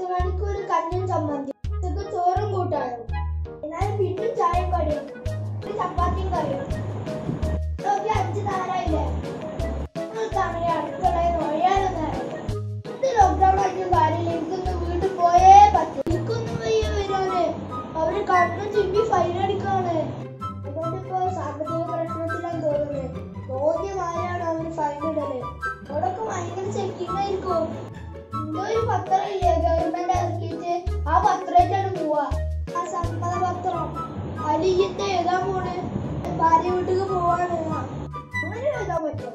പത്ത് മണിക്ക് ഒരു കഞ്ഞും ചമ്മന്തി ഉച്ചക്ക് ചോറും കൂട്ടാനും എന്നാലും വീണ്ടും ചായയും കടിയും ഒരു ചപ്പാത്തിയും കറിയും നോക്കി അഞ്ച് നേരമില്ലേ നിങ്ങൾക്കാണെങ്കിൽ അടുക്കളയിൽ ഒഴിയാതെ ഇത് ലോക്ക്ഡൌൺ ആക്കിയ കാര്യമില്ല എനിക്കൊന്ന് വീട്ടിൽ പോയേ പറ്റും എനിക്കൊന്നും വയ്യ വരാന് അവര് കണ്ണും ചിമ്മി ഫൈൻ അടിക്കാണ് അതുകൊണ്ടിപ്പോ സാമ്പത്തിക പ്രശ്നത്തിലാന്ന് തോന്നുന്നത് തോന്നിയ മാതിരിയാണ് അവര് ഫൈൻ ഇടല് അവിടൊക്കെ ഭയങ്കര ചെക്കിംഗ് ആയിരിക്കും എന്തോ ഒരു പത്രം ഇല്ലേ ഗവൺമെന്റ് ഇറക്കിയിട്ട് ആ പത്രമായിട്ടാണ് പോവാ ആ സമ്മത പത്രം അലിയത്തെ എഴുതാൻ പോണ് ഭാര്യ വീട്ടിക്ക് പോവാണ് അങ്ങനെ എഴുതാൻ പറ്റും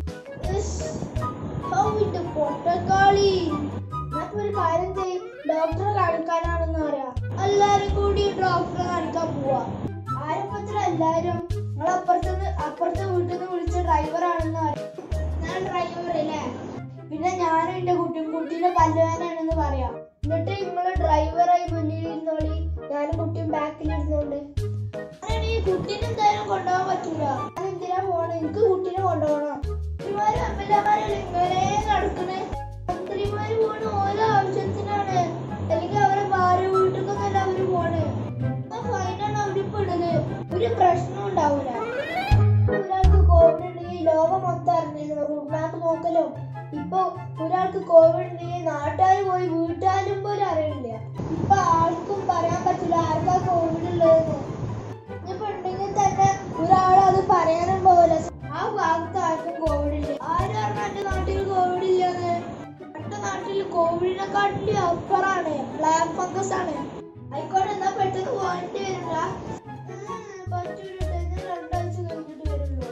സൗവിന്റെ പൊട്ടക്കാളി ഞാനിപ്പോ ഒരു കാര്യം ചെയ്യും ഡോക്ടറെ കാണിക്കാനാണെന്ന് പറയാ എല്ലാരും കൂടി ഡോക്ടറെ കാണിക്കാൻ പോവാ ആരംഭത്തിൽ എല്ലാരും നിങ്ങൾ അപ്പുറത്തുനിന്ന് അപ്പുറത്തെ വീട്ടിൽ നിന്ന് വിളിച്ച ഡ്രൈവറാണെന്ന് പറയാം ഞാൻ ഡ്രൈവർ അല്ലേ പിന്നെ ഞാനും എന്റെ കുട്ടിയും കുട്ടീന്റെ പല്ലുവേനാണെന്ന് പറയാം എന്നിട്ട് നിങ്ങള് ഡ്രൈവറായി മുന്നിൽ ഇരുന്നോളി ഞാനും കുട്ടിയും ബാക്കിൽ ഇരുന്നോണ്ട് അങ്ങനെ ഈ കുട്ടീനെ എന്തായാലും കൊണ്ടുപോകാൻ പറ്റൂല ഞാൻ എന്തിനാ പോണേ എനിക്ക് കുട്ടീനെ കൊണ്ടുപോകണം മന്ത്രിമാരും എം എൽ എമാരെല്ലാം ഇങ്ങനെ നടക്കണേ മന്ത്രിമാര് പോണ ഓരോ ആവശ്യത്തിനാണ് അല്ലെങ്കിൽ അവരെ ഭാര്യ വീട്ടിലേക്കൊന്നല്ല അവര് പോണേ അപ്പൊ ഫൈനാണ് അവരിപ്പോ ഇടല് ഒരു പ്രശ്നം ഉണ്ടാവൂല ഒരാൾക്ക് കോവിഡ് ഉണ്ടെങ്കിൽ ലോകം മൊത്തം അറിഞ്ഞിരുന്നു മാപ്പ് നോക്കലോ ഇപ്പൊ ഒരാൾക്ക് കോവിഡ് ഉണ്ടെങ്കിൽ നാട്ടുകാർ പോയി വീട്ടുകാരും പോലും അറിയില്ല ഇപ്പൊ ആർക്കും പറയാൻ പറ്റില്ല ആർക്കാ കോവിഡ് ഉള്ളതെന്ന് ഇനിയിപ്പോ ഉണ്ടെങ്കിൽ തന്നെ ഒരാൾ അത് പറയാനും പോലെ ആ ഭാഗത്ത് ആർക്കും കോവിഡ് ഇല്ല ആര് പറഞ്ഞ എന്റെ നാട്ടിൽ കോവിഡ് ഇല്ലെന്ന് എന്റെ നാട്ടിൽ കോവിഡിനെക്കാട്ടിലും അപ്പുറാണ് ബ്ലാക്ക് ഫംഗസ് ആണ് ആയിക്കോട്ടെ എന്നാ പെട്ടെന്ന് പോകേണ്ടി വരില്ല പറ്റൂല ഞാൻ രണ്ടാഴ്ച കഴിഞ്ഞിട്ട് വരുള്ളൂ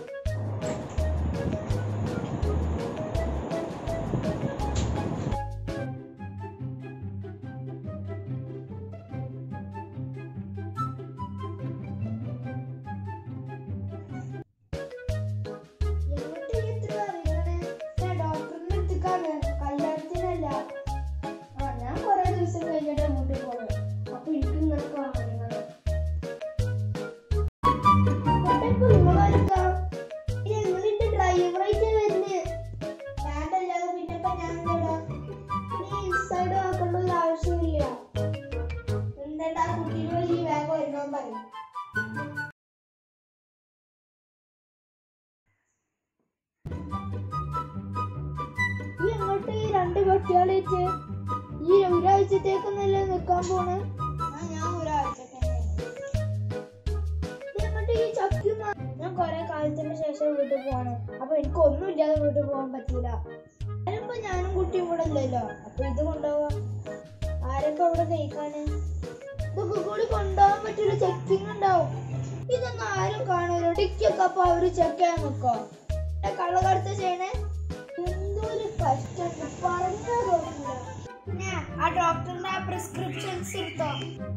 എന്നിട്ട് ഈ ഇത്ര അറിയണേ? ഞാൻ ഡോക്ടറിന്റെ അടുത്തേക്കാണ് കല്യാണത്തിനല്ല ആ ഞാൻ കുറെ ദിവസം കഴിഞ്ഞിട്ട് അങ്ങോട്ട് പോണേ അപ്പൊ എനിക്ക് ഇങ്ങനെ കാണുന്നത് കൊണ്ടപ്പോ നിങ്ങളായിരിക്കാം ഇത് നിങ്ങളിന്റെ ഡ്രൈവറായിട്ട് വരുന്നേ ഞാനല്ലാതെ പിന്നെ ഇപ്പൊ ഞാൻ എന്താ നീ ഇൻസൈഡ് ആക്കേണ്ട ഒരു ആവശ്യമില്ല എന്താ കുട്ടീനെ വലിയ വേഗം വരുന്നോൻ പറയും ഈ അങ്ങോട്ട് ഈ രണ്ട് കുട്ടികളായിട്ട് ഈ ഒരാഴ്ചത്തേക്കൊന്നല്ലേ നിക്കാൻ പോണ് ഞാൻ ഒരാഴ്ചത്തേക്ക് എന്നിട്ട് ഈ ചക്കിയും മാ- ഞാൻ കൊറേ കാലത്തിന് ശേഷം വീട്ടിൽ പോവാണ് അപ്പൊ എനിക്ക് ഒന്നും ഇല്ലാതെ വീട്ടിൽ പോകാൻ പറ്റൂല ഞാനിപ്പോ ഞാനും കുട്ടിയും കൂടെ ഇല്ലല്ലോ അപ്പൊ ഇത് കൊണ്ടുപോവാ ആരൊക്കെ അവിടെ കഴിക്കാന് ഇതൊക്കെ കൂടി കൊണ്ടുപോകാൻ പറ്റൂല ചെക്കിങ് ഉണ്ടാവും ഇതൊന്നും ആരും കാണൂല ടിക്കൊക്കെ അപ്പൊ അവര് ചെക്ക് ചെയ്യാൻ നിക്കോ കള്ളക്കടത്ത് ചെയ്യണേ എന്തൊരു കഷ്ടം പറഞ്ഞാ തോന്നില്ല പിന്നെ ആ ഡോക്ടറിന്റെ ആ പ്രിസ്ക്രിപ്ഷൻസ് എടുത്തോ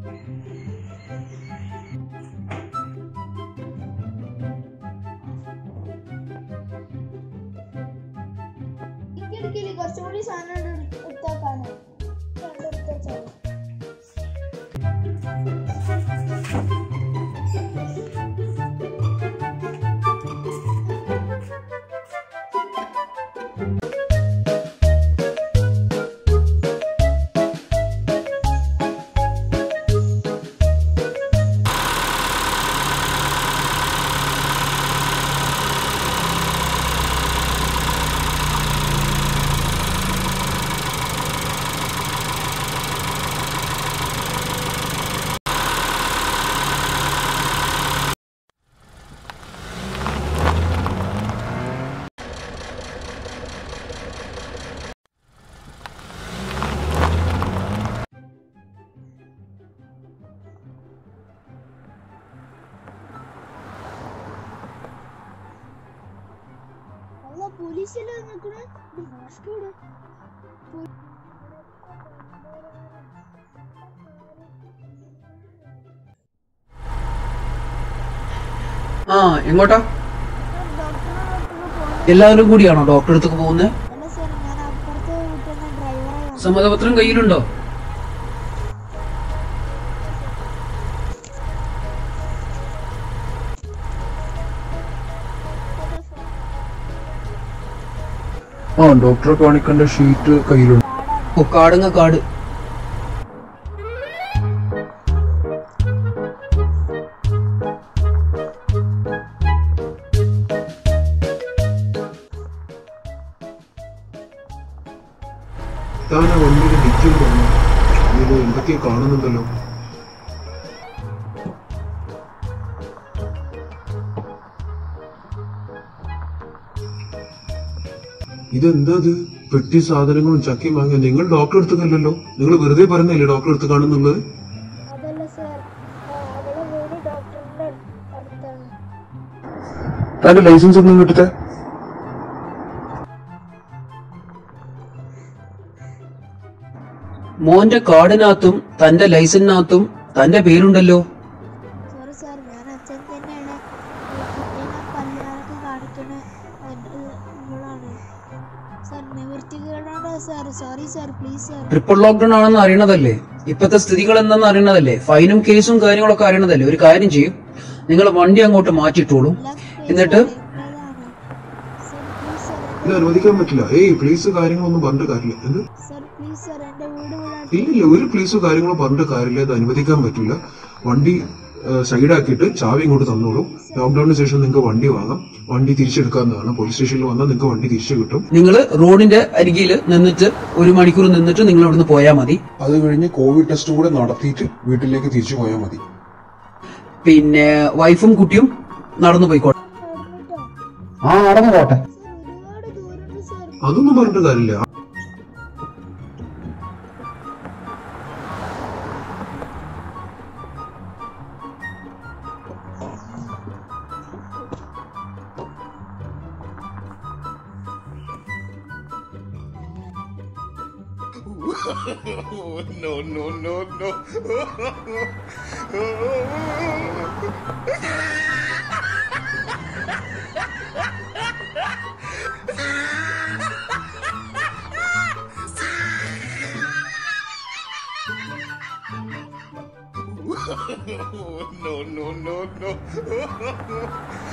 ഇടുക്കിയില് കുറച്ചും കൂടി സാധനം എടുത്തേക്കാണ് എടുത്തോ അല്ല പോലീസല്ലേ നിൽക്കണേ മാസ്ക് ഇട് ആ എങ്ങോട്ടാ ഡോക്ടറിനെ പോകണം എല്ലാവരും കൂടിയാണോ ഡോക്ടറെ അടുത്തേക്ക് പോകുന്നത് അല്ല സാർ ഞാൻ അപ്പുറത്തെ വീട്ടിൽ നിന്ന് ഡ്രൈവറായി സമ്മതപത്രം കയ്യിലുണ്ടോ ആ ഡോക്ടറെ കാണിക്കേണ്ട ഷീറ്റ് കയ്യിലുണ്ട് ഓ കാടുങ്ങ കാട് വണ്ടിയുടെ ഡിക്കിയിൽ വന്നു ഇതിൽ എന്തൊക്കെയോ കാണുന്നുണ്ടല്ലോ ഇതെന്താ ഇത് പെട്ടി സാധനങ്ങളും ചക്കയും വാങ്ങിയ നിങ്ങൾ ഡോക്ടർ എടുത്തതല്ലല്ലോ നിങ്ങൾ വെറുതെ പറഞ്ഞല്ലേ ഡോക്ടർ എടുത്ത് കാണുന്നുള്ളത് അതല്ല സാർ അവളെ വീട് ഡോക്ടറിന്റെ അടുത്താണ് തന്റെ ലൈസൻസ് ഒന്നും കിട്ടത്തെ മോന്റെ കാർഡിനകത്തും തന്റെ ലൈസൻസിനകത്തും തന്റെ പേരുണ്ടല്ലോ സോറി സാർ ഞാൻ അച്ഛൻ തന്നെയാണ് കുട്ടീനെ പല്ലുകാർക്ക് കാണിക്കണ ഇവളാണ് സാർ നിവർത്തികളാണ് sir sorry sir please sir triple lockdown ആണെന്ന് അറിയണതല്ലേ ഇപ്പത്തെ സ്ഥിതികൾ എന്താണെന്ന് അറിയണതല്ലേ ഫൈനും കേസും കാര്യങ്ങളൊക്കെ അറിയണതല്ലേ ഒരു കാര്യം ചെയ്യും നിങ്ങൾ വണ്ടി അങ്ങോട്ട് മാറ്റിയിട്ടോളൂ എന്നിട്ട് സാർ പ്ലീസ് സാർ ഇത് അനുവദിക്കാൻ പറ്റില്ല ഏയ് പ്ലീസ് കാര്യങ്ങളൊന്നും പറഞ്ഞിട്ട് കാര്യമില്ല എന്ത് സാർ പ്ലീസ് സാർ എൻ്റെ വീട് വിടാൻ ഇല്ലില്ല ഒരു പ്ലീസോ കാര്യങ്ങളോ പറഞ്ഞിട്ട് കാര്യമില്ല ഇത് അനുവദിക്കാൻ പറ്റില്ല വണ്ടി സൈഡാക്കിയിട്ട് ചാവി ഇങ്ങോട്ട് തന്നോളൂ ലോക്ക്ഡൌണിന് ശേഷം നിങ്ങൾക്ക് വണ്ടി വാങ്ങാം വണ്ടി തിരിച്ചെടുക്കാവുന്നതാണ് പോലീസ് സ്റ്റേഷനിൽ വന്നാൽ നിങ്ങൾക്ക് വണ്ടി തിരിച്ചു കിട്ടും നിങ്ങൾ റോഡിന്റെ അരികിൽ നിന്നിട്ട് ഒരു മണിക്കൂർ നിന്നിട്ട് നിങ്ങൾ ഇവിടുന്ന് പോയാൽ മതി അത് കഴിഞ്ഞ് കോവിഡ് ടെസ്റ്റ് കൂടെ നടത്തിയിട്ട് വീട്ടിലേക്ക് തിരിച്ചു പോയാൽ മതി പിന്നെ വൈഫും കുട്ടിയും നടന്നു പോയിക്കോട്ടെ ആ നടന്നു പോട്ടെ സാർ ഒരുപാട് ദൂരമുണ്ട് സാർ അതൊന്നും പറഞ്ഞിട്ട് കാര്യമില്ല Oh, no, no, no, no. Oh, no, no, no, no.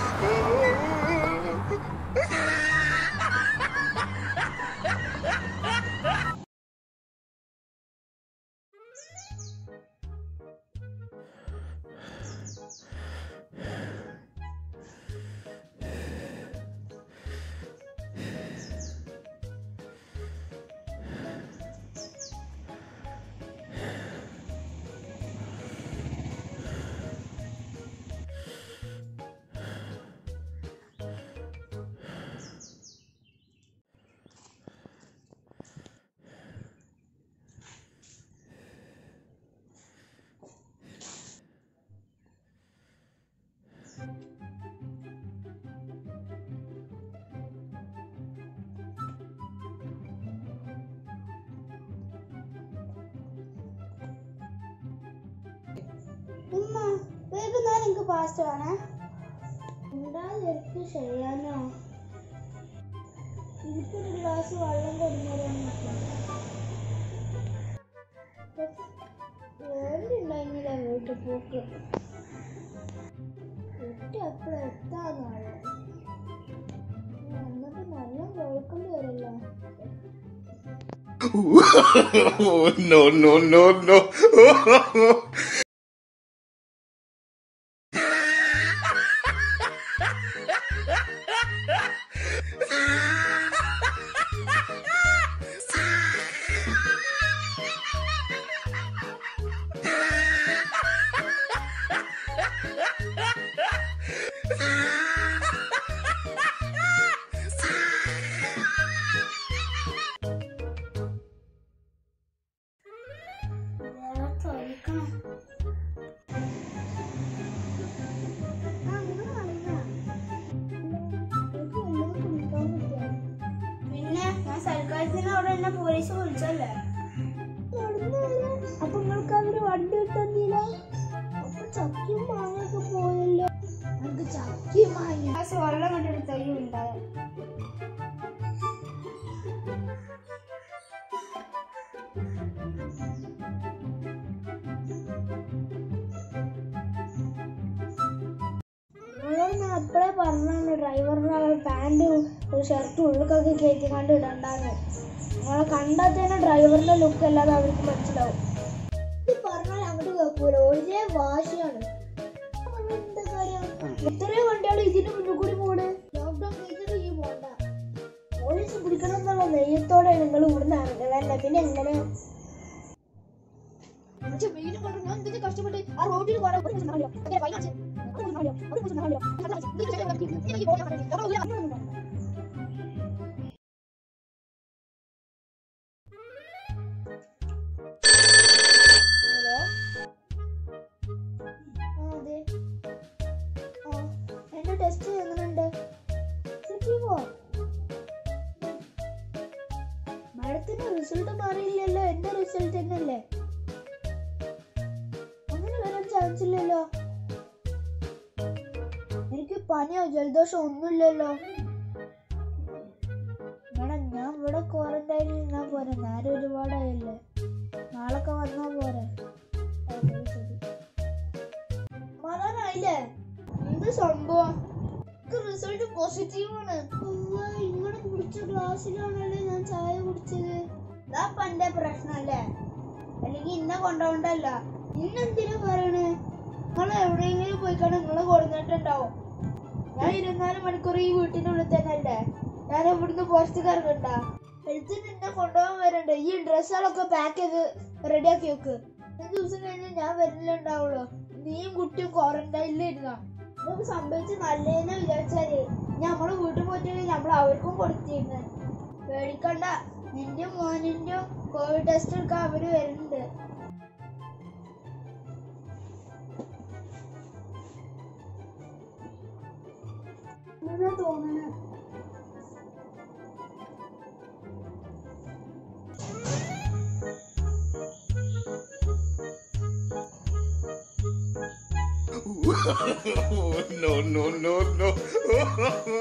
ഉമ്മ വൈകുന്നേരം എനിക്ക് പാസ്റ്റ് വേണേ ഉണ്ടാതിരിക്കും ശരിയാനോ എനിക്കൊരു ഗ്ലാസ് വെള്ളം കൊടുക്കുന്നതാണ് വേണ്ടിണ്ടായിരുന്നില്ല വീട്ടിൽ പോക്ക് കുട്ടി എപ്പോഴും എത്താന്നാണ് എന്നിട്ട് നല്ല കേൾക്കേണ്ടി വരില്ല Oh, no, no, no, no. പിന്നെ ഞാൻ സൽക്കാരത്തിന് അവിടെ എന്നെ പോലീസ് വിളിച്ചല്ലേ അപ്പൊ നിങ്ങൾക്ക് അവര് വണ്ടി കിട്ടുന്നില്ല അപ്പൊ ചക്കിയും മാങ്ങയൊക്കെ പോയല്ലോ നമുക്ക് ചക്കിയും മാങ്ങ ഗ്ലാസ് വെള്ളം കണ്ടെടുത്തായി ഉണ്ടായ നിങ്ങളോട് ഞാൻ അപ്പഴേ പറഞ്ഞു ഡ്രൈവറിന് പാൻറ് ഒരു ഷർട്ട് ഉള്ളിലൊക്കെ കയറ്റി കണ്ട് ഇടണ്ടാന്ന് നിങ്ങളെ കണ്ടാൽ തന്നെ ഡ്രൈവറിന്റെ ലുക്ക് അല്ലാതെ അവർക്ക് മനസ്സിലാവും ഇത് പറഞ്ഞാൽ അങ്ങോട്ട് കേൾക്കൂല ഒരേ വാശിയാണ് എന്താ കാര്യം ഇത്രയും വണ്ടികൾ ഇതിന് മുന്നിൽ കൂടി പോണ് ലോക്ക്ഡൌൺ കഴിഞ്ഞിട്ട് ഈ പോണ്ട പോലീസ് പിടിക്കണം എന്നുള്ള നെയ്യത്തോടെ നിങ്ങൾ ഇവിടുന്ന് ഇറങ്ങലല്ല പിന്നെ എങ്ങനെ മനുഷ്യ വെയിലും കൊണ്ട് ഞാൻ എന്തൊക്കെ കഷ്ടപ്പെട്ട് ആ റോഡിൽ കുറെ ഒരു ദിവസം കാണില്ല. അങ്ങനെ വൈകി വെച്ച് ഒരു ദിവസം കാണില്ല. ഒരു ദിവസം കാണില്ല. അത് കാണിച്ച് ഇത് ചെയ്ത് കാണിച്ച് എനിക്ക് പോകാൻ പറ്റില്ല. നമ്മൾ ഒരു അങ്ങനെ ഒന്നും വേണ്ട. ഹലോ ആ അതെ ആ എന്റെ ടെസ്റ്റ് എങ്ങനെയുണ്ട് പോവാ മാഡത്തിന്റെ റിസൾട്ട് മാറിയില്ലല്ലോ എന്റെ റിസൾട്ട് തന്നെയല്ലേ അങ്ങനെ വരാൻ ചാൻസ് ഇല്ലല്ലോ എനിക്ക് പനിയോ ജലദോഷം ഒന്നുമില്ലല്ലോ മാഡം ഞാൻ ഇവിടെ ക്വാറന്റൈനിൽ നിന്നാ പോരെ നേരെ ഒരുപാടായല്ലേ നാളൊക്കെ വന്നാ പോരെ ഓക്കേ, ശരി. മാറാനായില്ലേ എന്ത് സംഭവം റിസൾട്ട് പോസിറ്റീവ് ആണ് ഇങ്ങനെ കുടിച്ച ഗ്ലാസ്സിലാണല്ലേ ഞാൻ ചായ കുടിച്ചത് ഇതാ പന്റെ പ്രശ്നല്ലേ അല്ലെങ്കിൽ ഇന്നെ കൊണ്ടുപോകണ്ടല്ല ഇന്നെന്തിനാ പറയണേ നിങ്ങൾ എവിടെയെങ്കിലും പോയിക്കാണ് നിങ്ങളെ കൊടുത്തിട്ടുണ്ടാവും ഞാൻ ഇരുപത്തിനാല് മണിക്കൂർ ഈ വീട്ടിന്റെ ഉള്ളിൽ തന്നെ അല്ലേ ഞാൻ ഇവിടുന്ന് പുറത്തേക്ക് ഇറങ്ങണ്ട ഹെൽത്തിന് എന്നെ കൊണ്ടുപോകാൻ വരണ്ട് ഈ ഡ്രസ്സുകളൊക്കെ പാക്ക് ചെയ്ത് റെഡിയാക്കി വെക്ക് ഒരു ദിവസം കഴിഞ്ഞ് ഞാൻ വരില്ലുണ്ടാവുള്ളൂ നീയും കുട്ടിയും ക്വാറന്റൈനിലിരുന്നോ ഇതൊക്കെ സംഭവിച്ച് നല്ലതെന്ന് വിചാരിച്ചാല് നമ്മള് വീട്ടിൽ പോയിട്ടുണ്ടെങ്കിൽ നമ്മൾ അവർക്കും കൊടുത്തിരുന്നു പേടിക്കണ്ട നിന്റെ മോനിന്റെ കോവിഡ് ടെസ്റ്റ് എടുക്കാൻ അവര് വരുന്നുണ്ട് എന്നാ തോന്നണേ no, no, no, no.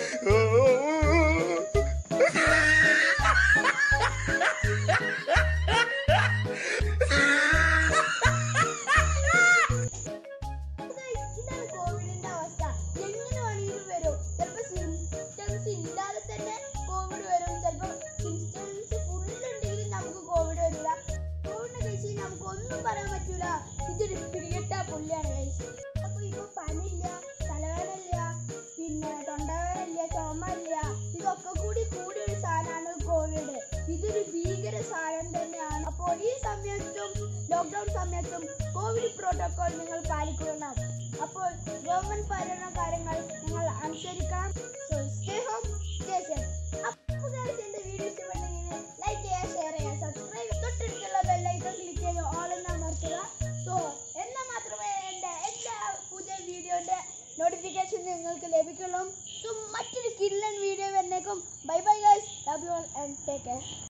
ഇതാണ് കോവിഡിന്റെ അവസ്ഥ എങ്ങനെ വേണമെങ്കിലും വരും ചിലപ്പോ സിംറ്റംസ് ഇല്ലാതെ തന്നെ കോവിഡ് വരും ചിലപ്പോ സിംറ്റംസ് ഫുൾ ഉണ്ടെങ്കിലും നമുക്ക് കോവിഡ് വരില്ല കോവിഡിനെ കഴിച്ച് നമുക്ക് ഒന്നും പറയാൻ പറ്റൂല ഇതൊരു പിടികെട്ട പുള്ളിയാണ് കഴിച്ച് അപ്പൊ ഇപ്പൊ പനിയില്ല തലവേദനയില്ല പിന്നെ തൊണ്ടവേദനയില്ല ചുമ ഇല്ല ഇതൊക്കെ കൂടി കൂടിയ ഒരു സാധനമാണ് കോവിഡ് ഇതൊരു ഭീകര സാധനം തന്നെയാണ് അപ്പോൾ ഈ സമയത്തും ലോക്ക്ഡൌൺ സമയത്തും കോവിഡ് പ്രോട്ടോകോൾ നിങ്ങൾ പാലിക്കണം അപ്പോൾ ഗവൺമെന്റ് പറയുന്ന കാര്യങ്ങൾ നിങ്ങൾ അനുസരിക്കണം so stay home stay safe അപ്പോൾ guys, എന്റെ വീഡിയോ ഇഷ്ടപ്പെട്ടെങ്കിൽ ലൈക്ക് ചെയ്യുക ഷെയർ ചെയ്യുക സബ്സ്ക്രൈബ് തൊട്ടടുത്തുള്ള ബെല്ലൈക്കൺ ക്ലിക്ക് ചെയ്ത് ഓൾ എന്ന് അമർത്തുക സോ എന്നാൽ മാത്രമേ എൻ്റെ എല്ലാ പുതിയ വീഡിയോയുടെ നോട്ടിഫിക്കേഷൻ നിങ്ങൾക്ക് ലഭിക്കുള്ളൂ സോ മറ്റൊരു കില്ലൻ വീഡിയോ വരുന്നേക്കും bye bye guys love you and take care